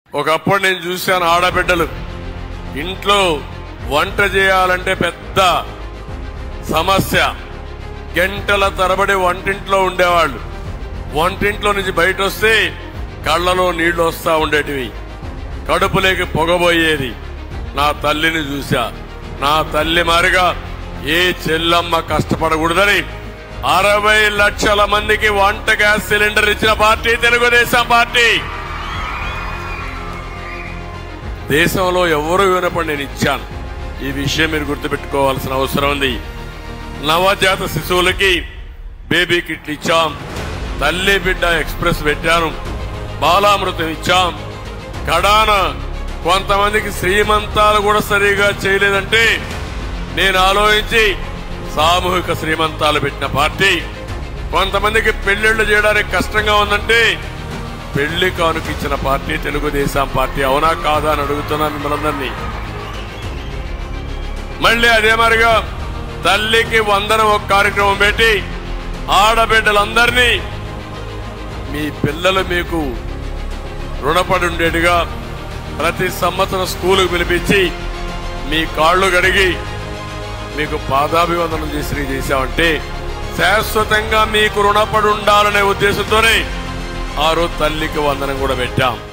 ఒకప్పుడు నేను చూశాను ఆడబిడ్డలు ఇంట్లో వంట చేయాలంటే పెద్ద సమస్య గంటల తరబడి వంటింట్లో ఉండేవాళ్ళు వంటింట్లో నుంచి బయట వస్తే కళ్ళలో నీళ్లు వస్తా ఉండేటివి కడుపులోకి పొగబోయేది నా తల్లిని చూశా నా తల్లి మారిగా ఏ చెల్లమ్మ కష్టపడకూడదని అరవై లక్షల మందికి వంట గ్యాస్ సిలిండర్ ఇచ్చిన పార్టీ తెలుగుదేశం పార్టీ దేశంలో ఎవరు వినపడి నేను ఇచ్చాను ఈ విషయం మీరు గుర్తుపెట్టుకోవాల్సిన అవసరం ఉంది నవజాత శిశువులకి బేబీ కిట్లు ఇచ్చాం తల్లి బిడ్డ ఎక్స్ప్రెస్ పెట్టాను బాలామృతం ఇచ్చాం కడాన కొంతమందికి శ్రీమంతాలు కూడా సరిగా చేయలేదంటే నేను ఆలోచించి సామూహిక శ్రీమంతాలు పెట్టిన పార్టీ కొంతమందికి పెళ్లిళ్లు చేయడానికి కష్టంగా ఉందంటే పెళ్లి కానుక ఇచ్చిన పార్టీ తెలుగుదేశం పార్టీ అవునా కాదా అని అడుగుతున్నాను మిమ్మల్ందరినీ మళ్ళీ అదే మరిగా తల్లికి వందనం ఒక కార్యక్రమం పెట్టి ఆడబిడ్డలందరినీ మీ పిల్లలు మీకు రుణపడి ఉండేట్టుగా ప్రతి సంవత్సరం స్కూలుకు పిలిపించి మీ కాళ్ళు గడిగి మీకు పాదాభివందనం చేసి చేశామంటే శాశ్వతంగా మీకు రుణపడి ఉండాలనే ఉద్దేశంతోనే ఆ రోజు తల్లికి వందనం కూడా పెట్టాం